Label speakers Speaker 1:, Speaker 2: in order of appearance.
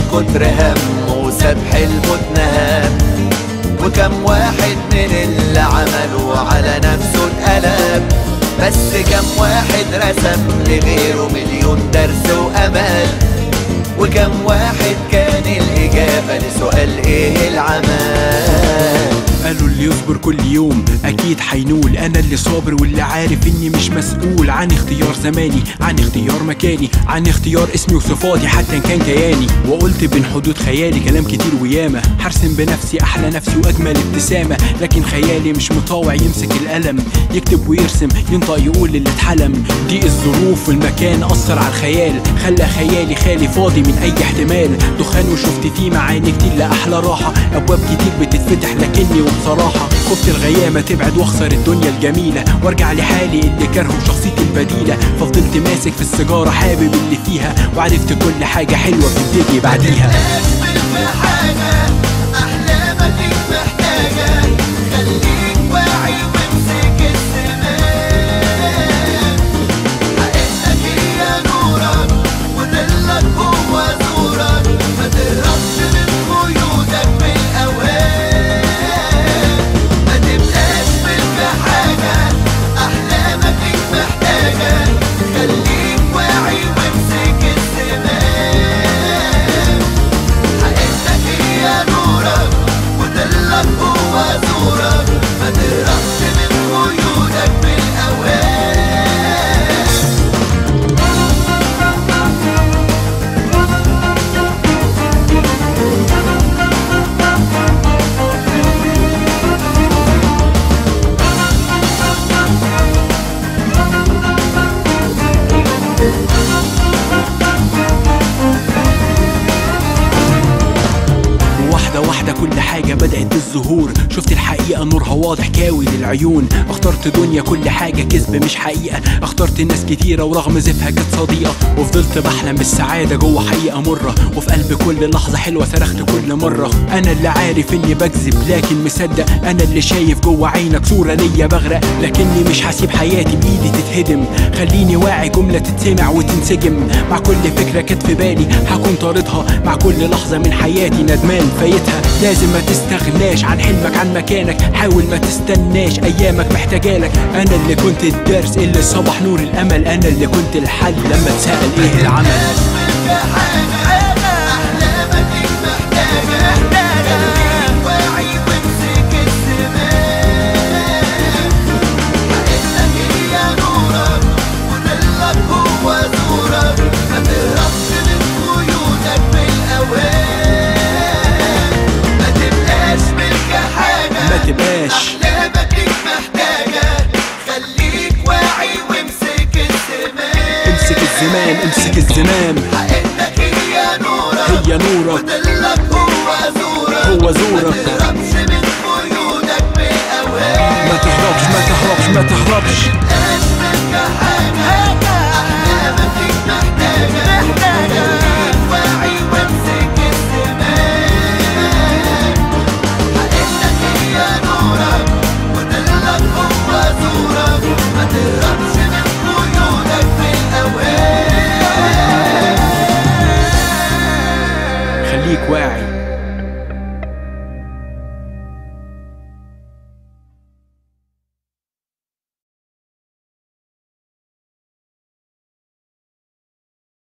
Speaker 1: كتر همه ساب حلمه اتنهب وكم واحد من اللي عملوا على نفسه اتقلب بس كم واحد رسم لغيره مليون درس وأمل وكم واحد كان الإجابة لسؤال إيه العمل
Speaker 2: قالوا اللي يصبر كل يوم اكيد حينول انا اللي صابر واللي عارف اني مش مسؤول عن اختيار زماني عن اختيار مكاني عن اختيار اسمي وصفاتي حتى ان كان كياني وقلت بين حدود خيالي كلام كتير وياما هرسم بنفسي احلى نفسي واجمل ابتسامه لكن خيالي مش مطاوع يمسك القلم يكتب ويرسم ينطق يقول اللي اتحلم دي الظروف والمكان اثر على الخيال خلى خيالي خالي فاضي من اي احتمال دخان وشفت فيه معاني كتير لاحلى راحه ابواب كتير بتتفتح لكني وبصراحه خفت الغيامه تبعد واخسر الدنيا الجميله وارجع لحالي اللي كرهه شخصيتي البديله ففضلت ماسك في السيجاره حابب اللي فيها وعرفت كل حاجه حلوه بتبتدي بعديها
Speaker 1: تشمل في حاجة أحلامك محتاجة خليك واعي وامسك الزمان حقيقتك هي نورك وظلك هو زورك ما تهربش من قيودك بالأوهام ما تبقاش ملك حاجة أحلامك محتاجة خليك واعي وامسك الزمان حقيقتك هي نورك وظلك هو زورك ما تهربش من قيودك بالأوهام
Speaker 2: واحدة واحدة كل حاجة بدأت بالظهور شفت الحقيقة نورها واضح كاوي للعيون اخترت دنيا كل حاجة كذب مش حقيقة اخترت ناس كتيرة ورغم زفها كانت صديقة وفضلت بحلم بالسعادة جوه حقيقة مرة وفي قلب كل لحظة حلوة صرخت كل مرة أنا اللي عارف إني بكذب لكن مصدق أنا اللي شايف جوه عينك صورة ليا بغرق لكني مش هسيب حياتي بإيدي تتهدم خليني واعي جملة تتسمع وتنسجم مع كل فكرة كانت في بالي هكون طاردها مع كل لحظة من حياتي ندمان فايتها لازم ما تستغناش عن حلمك عن مكانك حاول ما تستناش ايامك محتاجالك انا اللي كنت الدرس اللي صبح نور الامل انا اللي كنت الحل لما اتسأل ايه العمل
Speaker 1: تشمل حاجة أحلامك محتاجة خليك واعي وامسك الزمان حقيقتك هي نورك وظلك هو زورك ما تهربش من قيودك بالأوهام ما تبقاش ملك حاجة
Speaker 2: ما تبقاش
Speaker 1: أحلامك محتاجة خليك واعي وامسك الزمان
Speaker 2: امسك الزمان امسك الزمان
Speaker 1: حقيقتك هي نورك
Speaker 2: هي نورك
Speaker 1: وظلك هو زورك
Speaker 2: هو زورك
Speaker 1: ما تهربش من قيودك بالأوهام
Speaker 2: ما تهربش ما تهربش ما تهربش
Speaker 1: مبقاش منك حاجة أحلامك محتاجة خليك واعي وامسك الزمان حقيقتك هي نورك وظلك هو زورك ما تهربش من قيودك بالأوهام
Speaker 2: خليك واعي